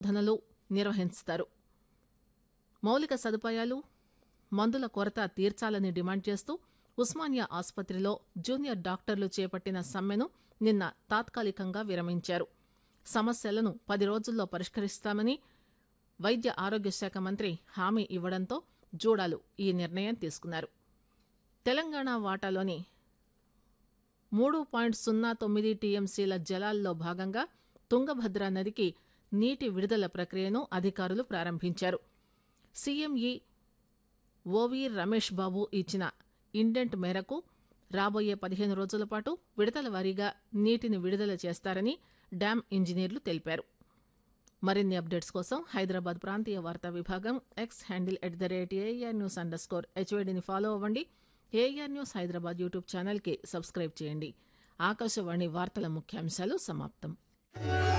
ధనలు నిర్వహిస్తారు మౌలిక సదుపాయాలు మందుల కొరత తీర్చాలని డిమాండ్ చేస్తూ ఉస్మానియా ఆసుపత్రిలో జూనియర్ డాక్టర్లు చేపట్టిన సమ్మెను నిన్న తాత్కాలికంగా విరమించారు సమస్యలను పది రోజుల్లో పరిష్కరిస్తామని వైద్య ఆరోగ్య శాఖ మంత్రి హామీ ఇవ్వడంతో జూడాలు ఈ నిర్ణయం తీసుకున్నారు తెలంగాణ వాటాలోని మూడు పాయింట్ సున్నా తొమ్మిది టీఎంసీల జలాల్లో భాగంగా తుంగభద్ర నదికి నీటి విడుదల ప్రక్రియను అధికారులు ప్రారంభించారు సీఎంఈ ఓవి రమేష్ బాబు ఇచ్చిన ఇండెంట్ మేరకు రాబోయే పదిహేను రోజుల పాటు విడతల వారీగా నీటిని విడుదల చేస్తారని డ్యాం ఇంజనీర్లు తెలిపారు మరిన్ని అప్డేట్స్ కోసం హైదరాబాద్ ప్రాంతీయ వార్తా విభాగం X handle at the rate AIR news underscore హెచ్వేడిని ఫాలో అవ్వండి ఏఆర్ న్యూస్ హైదరాబాద్ యూట్యూబ్ ఛానల్కి సబ్స్క్రైబ్ చేయండి ఆకాశవాణి వార్తల ముఖ్యాంశాలు సమాప్తం